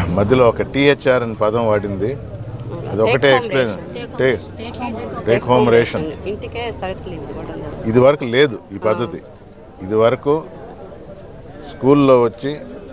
మధ్యలో ఒక టీహెచ్ఆర్ అని పదం వాడింది అది ఒకటే ఎక్స్ప్లెయిన్ టేక్ హోమ్ రేషన్ ఇంటికే సరుకులు ఇవ్వడం జరుగుతుంది. ఇది వరకు లేదు ఈ పద్ధతి ఇది వరకు స్కూల్లో వచ్చి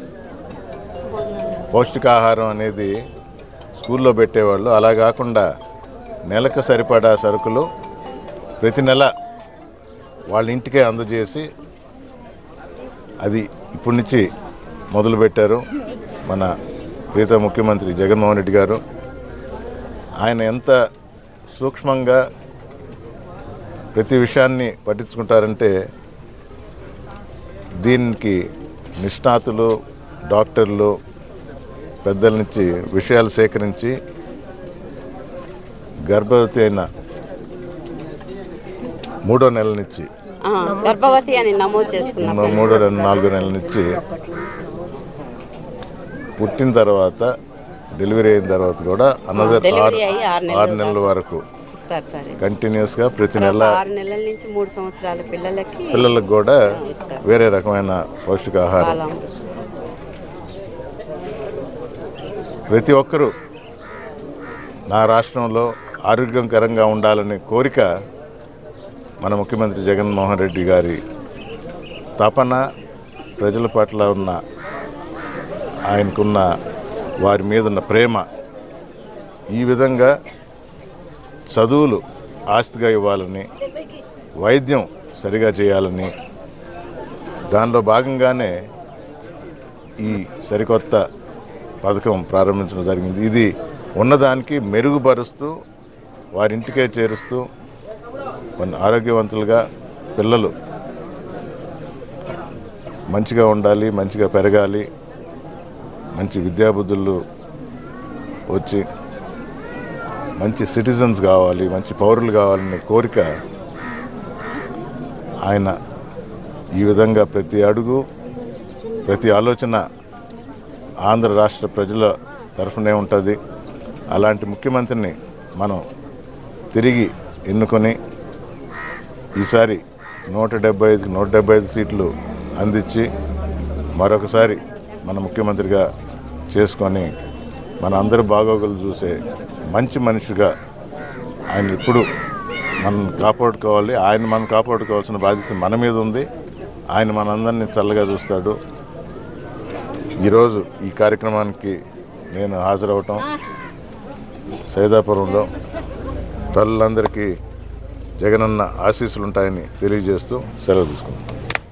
పౌష్టికాహారం అనేది స్కూల్లో పెట్టేవాళ్ళు అలా కాకుండా నెలకు సరిపడా సరుకులు ప్రతి నెల వాళ్ళ ఇంటికే అందజేసి అది ఇప్పటి నుంచి మొదలుపెట్టారు మన ప్రీత ముఖ్యమంత్రి జగన్మోహన్ రెడ్డి గారు ఆయన ఎంత సూక్ష్మంగా ప్రతి విషయాన్ని పట్టించుకుంటారంటే దీనికి నిష్ణాతులు డాక్టర్లు పెద్దల నుంచి విషయాలు సేకరించి గర్భవతి అయిన మూడో నెల నుంచి ఆ, గర్భవతి అని నమోదు చేస్తున్నారు మూడో నెల నాలుగో నెల నుంచి పుట్టిన తర్వాత డెలివరీ అయిన తర్వాత కూడా అనదర్ డెలివరీ ఆరు అయ్యి ఆరు నెలలు ఆరు నెలల వరకు ఇస్తారు సార్ ఇది. కంటిన్యూస్గా ప్రతి నెల ఆరు నెలల నుంచి మూడు సంవత్సరాల పిల్లలకి పిల్లలకు కూడా ఇస్తారు వేరే రకమైన పౌష్టికాహారం కాలం ప్రతి ఒక్కరూ నా రాష్ట్రంలో ఆరోగ్యకరంగా ఉండాలనే కోరిక మన ముఖ్యమంత్రి జగన్మోహన్ రెడ్డి గారి తపన ప్రజల పట్ల ఉన్న ఆయనకున్న వారి మీద ఉన్న ప్రేమ ఈ విధంగా చదువులు ఆస్తిగా ఇవ్వాలని వైద్యం సరిగా చేయాలని దానిలో భాగంగానే ఈ సరికొత్త పథకం ప్రారంభించడం జరిగింది ఇది ఉన్నదానికి మెరుగుపరుస్తూ వారింటికే చేరుస్తూ మన ఆరోగ్యవంతులుగా పిల్లలు మంచిగా ఉండాలి మంచిగా పెరగాలి మంచి విద్యాబుద్ధులు వచ్చి మంచి సిటిజన్స్ కావాలి మంచి పౌరులు కావాలనే కోరిక ఆయన ఈ విధంగా ప్రతి అడుగు ప్రతి ఆలోచన ఆంధ్ర రాష్ట్ర ప్రజల తరఫునే ఉంటుంది అలాంటి ముఖ్యమంత్రిని మనం తిరిగి ఎన్నుకొని ఈసారి నూట డెబ్బై ఐదుకి నూట డెబ్బై ఐదు సీట్లు అందించి మరొకసారి మన ముఖ్యమంత్రిగా చేసుకొని మన అందరి బాగోగులు చూసే మంచి మనిషిగా ఆయన ఇప్పుడు మనం కాపాడుకోవాలి ఆయన మనం కాపాడుకోవాల్సిన బాధ్యత మన మీద ఉంది ఆయన మనందరినీ చల్లగా చూస్తాడు ఈరోజు ఈ కార్యక్రమానికి నేను హాజరవటం సైదాపురంలో తల్లులందరికీ జగనన్న ఆశీస్సులు ఉంటాయని తెలియజేస్తూ సెలవు తీసుకుంటాను